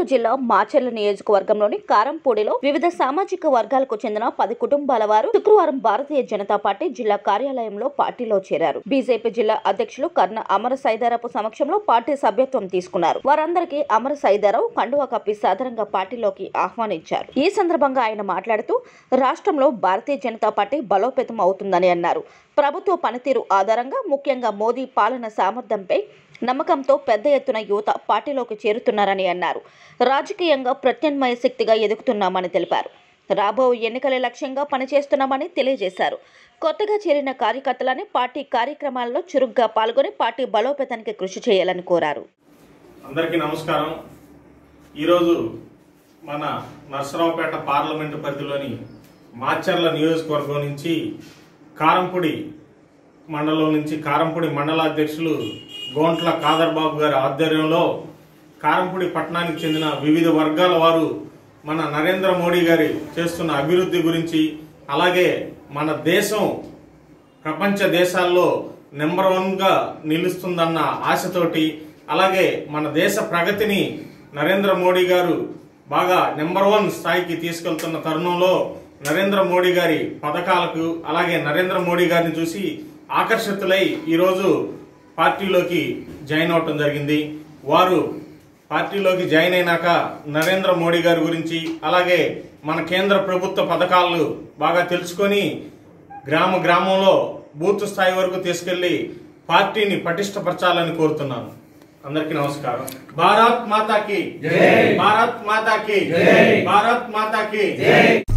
జిల్లా మాచర్ల నియోజకవర్గంలోని కారంపూడిలో వివిధ సామాజిక వర్గాలకు చెందిన పది కుటుంబాల వారు శుక్రవారం భారతీయ జనతా పార్టీ జిల్లా కార్యాలయంలో పార్టీలో చేరారు బీజేపీ జిల్లా అధ్యక్షులు కర్ణ అమర సైదారాపు సమక్షంలో పార్టీ సభ్యత్వం తీసుకున్నారు వారందరికీ అమర సైదారావు కండువా కప్పి సాధారణంగా పార్టీలోకి ఆహ్వానించారు ఈ సందర్భంగా ఆయన మాట్లాడుతూ రాష్ట్రంలో భారతీయ జనతా పార్టీ బలోపేతం అవుతుందని అన్నారు ప్రభుత్వ పనితీరు ఆధారంగా ముఖ్యంగా మోదీ పాలన సామర్థ్యంపై నమ్మకంతో పెద్ద ఎత్తున యువత పార్టీలోకి చేరుతున్నారని అన్నారు రాజకీయంగా ప్రత్యామ్నాయ శక్తిగా ఎదుగుతున్నామని తెలిపారు రాబో ఎన్నికల లక్ష్యంగా పనిచేస్తున్నామని తెలియజేశారు కొత్తగా చేరిన కార్యకర్తలని పార్టీ కార్యక్రమాల్లో చురుగ్గా పాల్గొని పార్టీ బలోపేతానికి కృషి చేయాలని కోరారు అందరికీ నమస్కారం ఈరోజు మన నర్సరావుపేట పార్లమెంటు పరిధిలోని మాచర్ల నియోజకవర్గం నుంచి కారంపూడి మండలం నుంచి కారంపూడి మండలాధ్యక్షులు గోంట్ల కాదర్ బాబు గారి ఆధ్వర్యంలో కారంపూడి పట్టణానికి చెందిన వివిధ వర్గాల వారు మన నరేంద్ర మోడీ గారి చేస్తున్న అభివృద్ధి గురించి అలాగే మన దేశం ప్రపంచ దేశాల్లో నెంబర్ వన్ గా నిలుస్తుందన్న ఆశతోటి అలాగే మన దేశ ప్రగతిని నరేంద్ర మోడీ గారు బాగా నెంబర్ వన్ స్థాయికి తీసుకెళ్తున్న తరుణంలో నరేంద్ర మోడీ గారి పథకాలకు అలాగే నరేంద్ర మోడీ గారిని చూసి ఆకర్షితులై ఈరోజు పార్టీలోకి జాయిన్ అవటం జరిగింది వారు పార్టీలోకి జాయిన్ అయినాక నరేంద్ర మోడీ గారి గురించి అలాగే మన కేంద్ర ప్రభుత్వ పథకాలు బాగా తెలుసుకొని గ్రామ గ్రామంలో బూత్ స్థాయి వరకు తీసుకెళ్లి పార్టీని పటిష్టపరచాలని కోరుతున్నాను అందరికీ నమస్కారం భారత్ మాతాకి భారత్ మాతాకి భారత్ మాతాకి